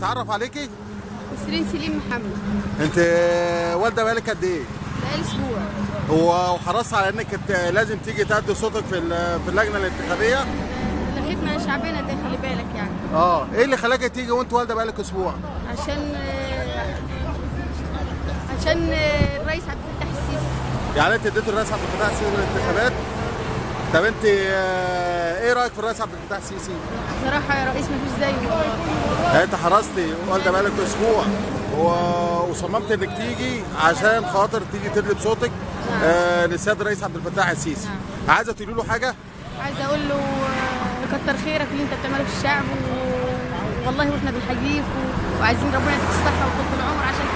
اتعرف عليكي نسرين سليم محمد انت والده بقالك قد ايه بقالي اسبوع هو وحرصت على انك ت- لازم تيجي تأدي صوتك في ال- في اللجنه الانتخابيه الخدمه شعبنا ده خلي بالك يعني اه ايه اللي خلاك تيجي وانت والده بقالك اسبوع عشان آه، عشان آه، الرئيس عبد الفتاح السيسي يعني انت اديته الرئيس عبد الفتاح السيسي الانتخابات طب انت آه، ايه رايك في الرئيس عبد الفتاح السيسي بصراحه يا رئيس مفيش زيه والله يعني انت حرصتي والده بقالك اسبوع و- وصممت انك تيجي عشان خاطر تيجي تدلي بصوتك آه للسيد الرئيس عبد الفتاح السيسي عايزه تقولي له حاجه عايزه اقول له آه، كتر خيرك اللي انت بتعمله في الشعب و- والله واحنا بنحييك و- وعايزين ربنا يديك الصحه وطول العمر عشان